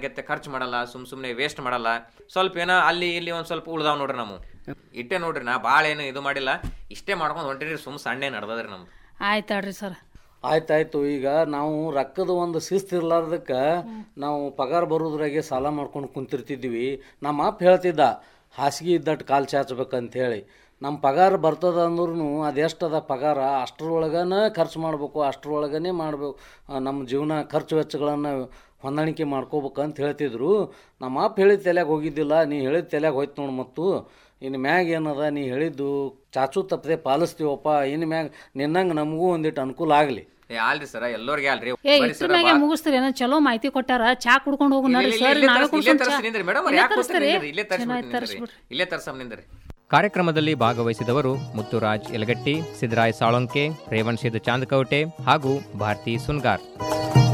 ಅನಗತ್ಯ ಖರ್ಚು ಮಾಡಲ್ಲ ಸುಮ್ ಸುಮ್ನೆ ವೇಸ್ಟ್ ಮಾಡಲ್ಲ ಸ್ವಲ್ಪ ಏನೋ ಅಲ್ಲಿ ಇಲ್ಲಿ ಒಂದ್ ಸ್ವಲ್ಪ ಉಳ್ದಾವ್ ನೋಡ್ರಿ ನಾವು ಇಟ್ಟೆ ನೋಡ್ರಿ ನಾ ಭಾಳ ಏನು ಇದು ಮಾಡಿಲ್ಲ ಇಷ್ಟೇ ಮಾಡ್ಕೊಂಡು ಹೊಂಟಿರಿ ಸುಮ್ ಸಣ್ಣ ನಡ್ದದ್ರಿ ನಮ್ದು ಆಯ್ತಾಡ್ರಿ ಸರ್ ಆಯ್ತಾಯ್ತು ಈಗ ನಾವು ರೊಕ್ಕದ ಒಂದು ಶಿಸ್ತು ಇರ್ಲಾರ್ದಕ್ಕೆ ನಾವು ಪಗಾರ ಬರೋದ್ರಾಗೆ ಸಾಲ ಮಾಡ್ಕೊಂಡು ಕುಂತಿರ್ತಿದ್ವಿ ನಮ್ಮ ಅಪ್ಪ ಹೇಳ್ತಿದ್ದ ಹಾಸಿಗೆ ಇದ್ದಟ್ಟು ಕಾಲು ಚಾಚಬೇಕಂತ ಹೇಳಿ ನಮ್ಮ ಪಗಾರ ಬರ್ತದ ಅಂದ್ರೂ ಅದೆಷ್ಟದ ಪಗಾರ ಅಷ್ಟರೊಳಗನ ಖರ್ಚು ಮಾಡಬೇಕು ಅಷ್ಟರೊಳಗನೆ ಮಾಡಬೇಕು ನಮ್ಮ ಜೀವನ ಖರ್ಚು ವೆಚ್ಚಗಳನ್ನು ಹೊಂದಾಣಿಕೆ ಮಾಡ್ಕೋಬೇಕಂತ ಹೇಳ್ತಿದ್ರು ನಮ್ಮ ಅಪ್ಪ ಹೇಳಿದ ತಲೆಯಾಗ ಹೋಗಿದ್ದಿಲ್ಲ ನೀ ಹೇಳಿದ ತಲೆಯಾಗ ಹೋಯ್ತು ನೋಡು ಮತ್ತು ಇನ್ನು ಮ್ಯಾಗ ಏನದ ನೀ ಹೇಳಿದ್ದು ಚಾಚು ತಪ್ಪದೆ ಪಾಲಿಸ್ತೀವಪ್ಪ ಇನ್ನು ಮ್ಯಾಗ ನಿನ್ನಂಗೆ ನಮಗೂ ಒಂದಿಟ್ಟು ಅನುಕೂಲ ಆಗಲಿ ಏ ಅಲ್ರಿ ಸರ ಎಲ್ಲರಿಗೆ ಅಲ್ರಿ ಏ ಇಷ್ಟ್ರ ಮ್ಯಾಗೆ ಮುಗಿಸ್ತೀರಿ ಏನೋ ಚಲೋ ಮಾಹಿತಿ ಕೊಟ್ಟಾರ ಚಾ ಕುಡ್ಕೊಂಡು ಹೋಗು ನಡ್ರಿ ಸರ್ ನಾವೇ ಕುಡ್ಸೋಣ ಚಾ ಮೇಡಮ್ ಇಲ್ಲೇ ಯಾಕೆ ತರಿಸ್ತೀರಿ ಇಲ್ಲೇ ಚಲೋ ಆಯ್ತು ತರಿಸ್ಬಿಡ್ರಿ ತರಿಸ್ಬಿಡ್ರಿ ಇಲ್ಲೇ ತರ್ಸಮ್ ನಿಂದ್ರಿ ಕಾರ್ಯಕ್ರಮದಲ್ಲಿ ಭಾಗವಹಿಸಿದವರು ಮುತ್ತುರಾಜ್ ಯಲಗಟ್ಟಿ ಸಿದ್ದರಾಯ್ ಸಾಳೊಂಕೆ ರೇವಣ್ ಸಿದ್ದು ಚಾಂದಕೌಟೆ ಹಾಗೂ ಭಾರತಿ ಸುನ್ಗಾರ್